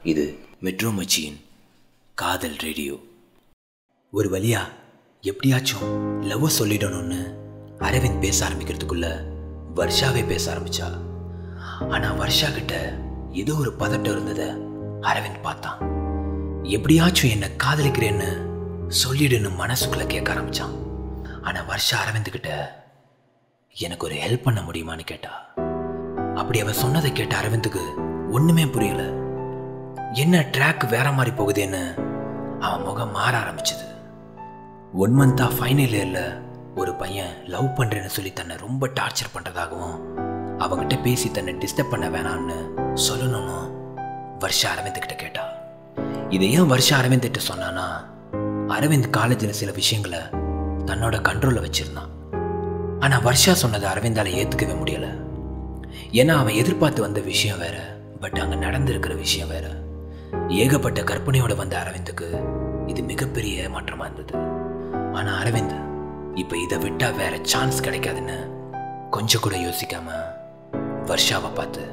இது மெட்ரோ மச்சியின் காதல் ரேடியோ ஒரு வழியா எப்படியாச்சும் லவ் சொல்லிடணும்னு அரவிந்த் பேச ஆரம்பிக்கிறதுக்குள்ள வர்ஷாவே பேச ஆரம்பிச்சா ஆனா வர்ஷா கிட்ட ஏதோ ஒரு பதட்டம் இருந்தத அரவிந்த் பார்த்தான் எப்படியாச்சும் என்ன காதலிக்கிறேன்னு சொல்லிடுன்னு மனசுக்குள்ள கேட்க ஆரம்பிச்சான் ஆனா வர்ஷா அரவிந்த் கிட்ட எனக்கு ஒரு ஹெல்ப் பண்ண முடியுமான்னு கேட்டா அப்படி அவ சொன்னதை கேட்ட அரவிந்துக்கு ஒண்ணுமே புரியல என்ன ட்ராக் வேற மாதிரி போகுதேன்னு அவன் முகம் மாற ஆரம்பிச்சது ஒன் மந்தா ஃபைனல் இயர்ல ஒரு பையன் லவ் பண்றேன்னு சொல்லி தன்னை ரொம்ப டார்ச்சர் பண்றதாகவும் அவகிட்ட பேசி தன்னை டிஸ்டர்ப் பண்ண வேணாம்னு சொல்லணும்னு வருஷா அரவிந்த் கிட்ட கேட்டா இதை ஏன் வருஷா அரவிந்த் கிட்ட சொன்னானா அரவிந்த் காலேஜில் சில விஷயங்களை தன்னோட கண்ட்ரோலில் வச்சிருந்தான் ஆனா வர்ஷா சொன்னதை அரவிந்தால ஏத்துக்கவே முடியல ஏன்னா அவன் எதிர்பார்த்து வந்த விஷயம் வேற பட் அங்க நடந்திருக்கிற விஷயம் வேற ஏகப்பட்ட கற்பனையோட வந்த அரவிந்துக்கு இது மிகப்பெரிய ஏமாற்றமா இருந்தது ஆனா அரவிந்த் இப்ப இதை விட்டா வேற சான்ஸ் கிடைக்காதுன்னு கொஞ்சம் கூட யோசிக்காம வர்ஷாவை பார்த்து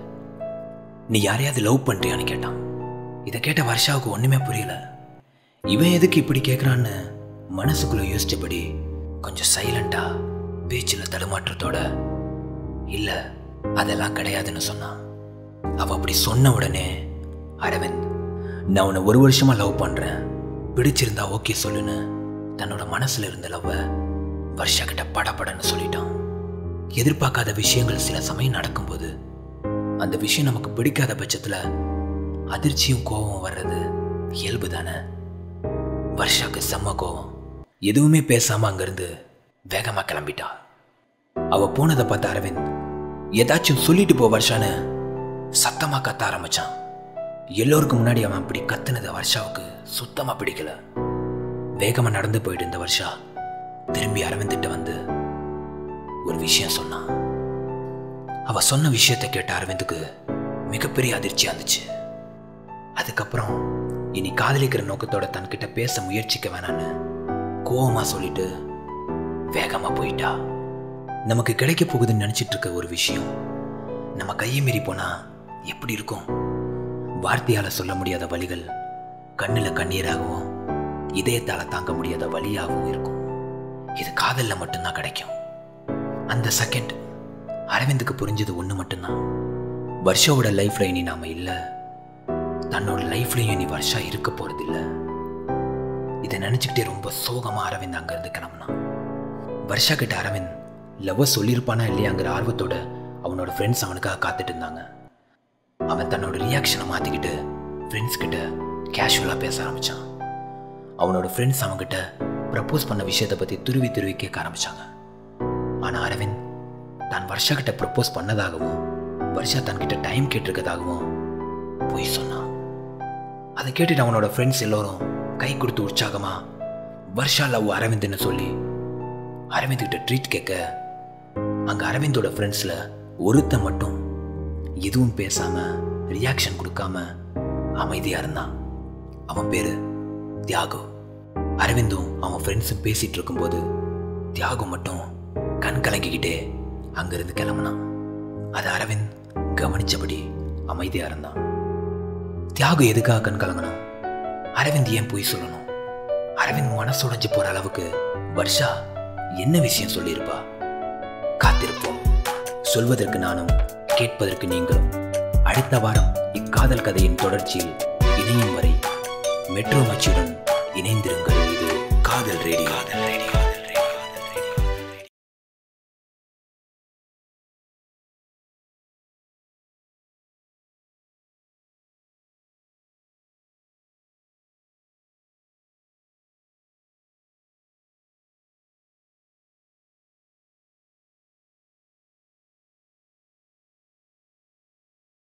நீ யாரையாவது லவ் பண்றியான்னு கேட்டான் இதை கேட்ட வர்ஷாவுக்கு ஒண்ணுமே புரியல இவன் எதுக்கு இப்படி கேட்குறான்னு மனசுக்குள்ள யோசிச்சபடி கொஞ்சம் சைலண்டா பேச்சில் தடுமாற்றத்தோட இல்ல அதெல்லாம் கிடையாதுன்னு சொன்னான் அவ அப்படி சொன்ன உடனே அரவிந்த் நான் உன்னை ஒரு வருஷமா லவ் பண்றேன் பிடிச்சிருந்தா ஓகே சொல்லுன்னு தன்னோட மனசுல இருந்த லவ்வ வர்ஷா கிட்ட படபடன்னு சொல்லிட்டான் எதிர்பார்க்காத விஷயங்கள் சில சமயம் நடக்கும்போது அந்த விஷயம் நமக்கு பிடிக்காத பட்சத்துல அதிர்ச்சியும் கோபம் வர்றது இயல்பு தானே வர்ஷாக்கு செம்ம கோவம் எதுவுமே பேசாம அங்கிருந்து வேகமா கிளம்பிட்டா அவ போனதை பார்த்த அரவிந்த் ஏதாச்சும் சொல்லிட்டு போ வர்ஷான்னு சத்தமா கத்த ஆரம்பிச்சான் எல்லோருக்கும் முன்னாடி அவன் அப்படி கத்துனது வர்ஷாவுக்கு சுத்தமா பிடிக்கல வேகமா நடந்து போயிட்டு இருந்த வர்ஷா திரும்பி அரவிந்திட்ட வந்து ஒரு விஷயம் சொன்னான் அவ சொன்ன விஷயத்தை கேட்ட அரவிந்துக்கு மிகப்பெரிய அதிர்ச்சியா இருந்துச்சு அதுக்கப்புறம் இனி காதலிக்கிற நோக்கத்தோட தன்கிட்ட பேச முயற்சிக்க வேணான்னு கோவமா சொல்லிட்டு வேகமா போயிட்டா நமக்கு கிடைக்க போகுதுன்னு நினைச்சிட்டு இருக்க ஒரு விஷயம் நம்ம கையை மீறி போனா எப்படி இருக்கும் வார்த்தையால சொல்ல முடியாத வழிகள் கண்ணுல கண்ணீராகவும் இதயத்தால தாங்க முடியாத வழியாகவும் இருக்கும் இது காதல்ல மட்டும்தான் கிடைக்கும் அந்த செகண்ட் அரவிந்துக்கு புரிஞ்சது ஒண்ணு மட்டும்தான் வர்ஷாவோட லைஃப்ல இனி நாம இல்ல தன்னோட லைஃப்லயும் இனி வர்ஷா இருக்க போறது இல்ல இதை நினைச்சுக்கிட்டே ரொம்ப சோகமா அரவிந்த் அங்க இருந்து கிளம்புனான் வர்ஷா கிட்ட அரவிந்த் லவ் சொல்லியிருப்பானா இல்லையாங்கிற ஆர்வத்தோட அவனோட ஃப்ரெண்ட்ஸ் அவனுக்காக காத்துட்டு இருந்தாங்க அவன் தன்னோட ரியாக்ஷனை மாத்திக்கிட்டு ஃப்ரெண்ட்ஸ் கிட்ட கேஷுவலா பேச ஆரம்பிச்சான் அவனோட ஃப்ரெண்ட்ஸ் அவன்கிட்ட ப்ரப்போஸ் பண்ண விஷயத்தை பத்தி துருவி துருவி கேட்க ஆரம்பிச்சாங்க ஆனா அரவிந்த் தான் வர்ஷா கிட்ட ப்ரப்போஸ் பண்ணதாகவும் வர்ஷா தன்கிட்ட டைம் கேட்டிருக்கதாகவும் போய் சொன்னான் அதை கேட்டுட்டு அவனோட ஃப்ரெண்ட்ஸ் எல்லோரும் கை கொடுத்து உற்சாகமா வர்ஷா லவ் அரவிந்த்னு சொல்லி அரவிந்த் கிட்ட ட்ரீட் கேட்க அங்க அரவிந்தோட ஃப்ரெண்ட்ஸ்ல ஒருத்தன் மட்டும் எதுவும் பேசாம ரியாக்ஷன் கொடுக்காம அமைதியா இருந்தான் அவன் பேரு தியாகு அரவிந்தும் அவன் ஃப்ரெண்ட்ஸும் பேசிட்டு இருக்கும்போது தியாகு மட்டும் கண் கலங்கிக்கிட்டே அங்கிருந்து கிளம்புனான் அது அரவிந்த் கவனிச்சபடி அமைதியா இருந்தான் தியாகு எதுக்காக கண் கலங்கணும் அரவிந்த் ஏன் போய் சொல்லணும் அரவிந்த் மனசு உடைஞ்சு போற அளவுக்கு வர்ஷா என்ன விஷயம் சொல்லியிருப்பா காத்திருப்போம் சொல்வதற்கு நானும் கேட்பதற்கு நீங்களும் அடுத்த வாரம் இக்காதல் கதையின் தொடர்ச்சியில் இணையும் வரை மெட்ரோ மச்சியுடன் இணைந்திருங்கள் இது காதல் ரேடியோ காதல் ரேடியோ